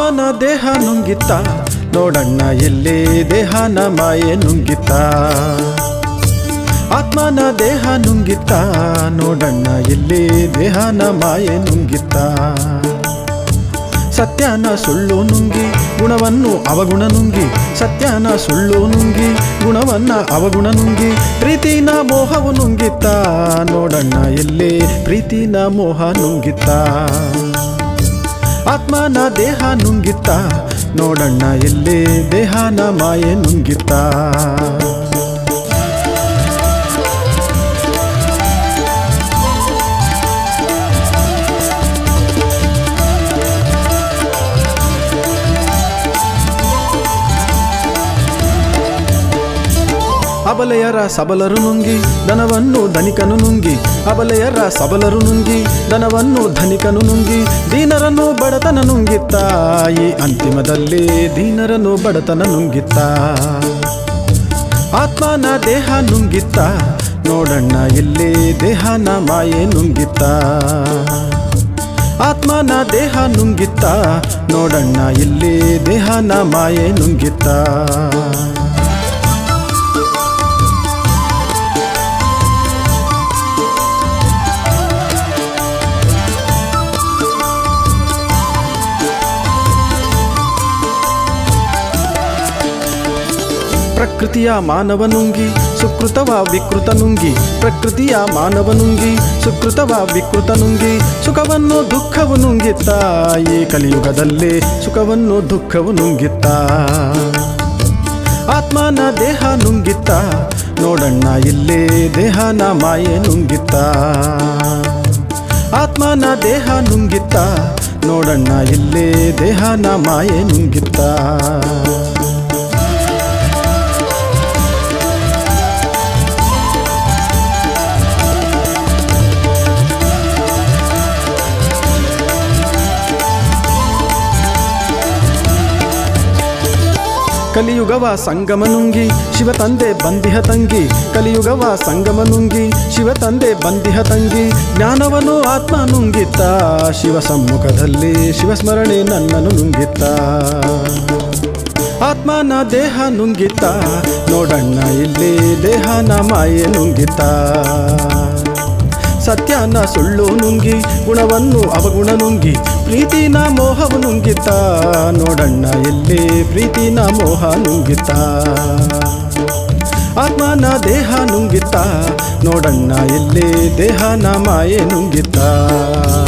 ಆತ್ಮನ ದೇಹ ನುಂಗಿತ್ತ ನೋಡಣ್ಣ ಎಲ್ಲೇ ದೇಹನ ಮಾಯೆ ನುಂಗಿತ್ತ ಆತ್ಮನ ದೇಹ ನುಂಗಿತ್ತ ನೋಡಣ್ಣ ಎಲ್ಲೇ ದೇಹನ ಮಾಯೆ ನುಂಗಿತ್ತ ಸತ್ಯನ ಸುಳ್ಳು ನುಂಗಿ ಗುಣವನ್ನು ಅವಗುಣ ನುಂಗಿ ಸತ್ಯನ ಸುಳ್ಳು ನುಂಗಿ ಗುಣವನ್ನ ಅವಗುಣ ನುಂಗಿ ಪ್ರೀತಿನ ಮೋಹವು ನುಂಗಿತ್ತ ನೋಡಣ್ಣ ಎಲ್ಲೇ ಪ್ರೀತಿನ ಮೋಹ ನುಂಗಿತ್ತ ಆತ್ಮನ ದೇಹ ನುಂಗಿತ್ತ ನೋಡಣ್ಣ ಎಲ್ಲೇ ದೇಹನ ಮಾಯೆ ನುಂಗಿತ್ತ ಅಬಲೆಯರ ಸಬಲರು ನುಂಗಿ ದನವನ್ನು ಧನಿಕನು ನುಂಗಿ ಅಬಲೆಯರ ಸಬಲರು ನುಂಗಿ ದನವನ್ನು ಧನಿಕನು ನುಂಗಿ ದೀನರನ್ನು ಬಡತನ ನುಂಗಿತ್ತ ಈ ಅಂತಿಮದಲ್ಲಿ ದೀನರನ್ನು ಬಡತನ ನುಂಗಿತ್ತ ಆತ್ಮನ ದೇಹ ನುಂಗಿತ್ತ ನೋಡಣ್ಣ ಇಲ್ಲಿ ದೇಹನ ಮಾಯೆ ನುಂಗಿತ್ತ ಆತ್ಮನ ದೇಹ ನುಂಗಿತ್ತ ನೋಡಣ್ಣ ಇಲ್ಲಿ ದೇಹನ ಮಾಯೆ ನುಂಗಿತ್ತ ಪ್ರಕೃತಿಯ ಮಾನವ ನುಂಗಿ ಸುಕೃತವ ವಿಕೃತ ನುಂಗಿ ಪ್ರಕೃತಿಯ ಮಾನವ ನುಂಗಿ ಸುಕೃತವ ವಿಕೃತ ನುಂಗಿ ಸುಖವನ್ನು ದುಃಖವು ನುಂಗಿತ್ತ ಈ ಕಲಿಯುಗದಲ್ಲಿ ಸುಖವನ್ನು ದುಃಖವು ನುಂಗಿತ್ತ ಆತ್ಮನ ದೇಹ ನುಂಗಿತ್ತ ನೋಡಣ್ಣ ಇಲ್ಲೇ ದೇಹನ ಮಾಯೆ ನುಂಗಿತ್ತ ಆತ್ಮನ ದೇಹ ನುಂಗಿತ್ತ ನೋಡಣ್ಣ ಇಲ್ಲೇ ದೇಹನ ಮಾಯೆ ನುಂಗಿತ್ತ ಕಲಿಯುಗವ ಸಂಗಮ ನುಂಗಿ ಶಿವ ತಂದೆ ಬಂದಿಹ ತಂಗಿ ಕಲಿಯುಗವ ಸಂಗಮ ನುಂಗಿ ಶಿವ ತಂದೆ ಬಂದಿಹ ತಂಗಿ ಜ್ಞಾನವನು ಆತ್ಮ ನುಂಗಿತ್ತ ಶಿವ ಸಮ್ಮುಖದಲ್ಲಿ ಶಿವಸ್ಮರಣೆ ನನ್ನನ್ನು ನುಂಗಿತ್ತ ಆತ್ಮನ ದೇಹ ನುಂಗಿತ್ತ ನೋಡಣ್ಣ ಇಲ್ಲಿ ದೇಹನ ಮಾಯೆ ನುಂಗಿತ್ತ ಸತ್ಯನ ಸುಳ್ಳು ನುಂಗಿ ಗುಣವನ್ನು ಅವಗುಣ ನುಂಗಿ ಪ್ರೀತಿನ ಮೋಹವು ನುಂಗಿತ್ತ ನೋಡಣ್ಣ ಎಲ್ಲಿ ಪ್ರೀತಿನ ಮೋಹ ನುಂಗಿತ್ತ ಆತ್ಮನ ದೇಹ ನುಂಗಿತ್ತ ನೋಡಣ್ಣ ಎಲ್ಲಿ ದೇಹನ ಮಾಯೆ ನುಂಗಿತ್ತ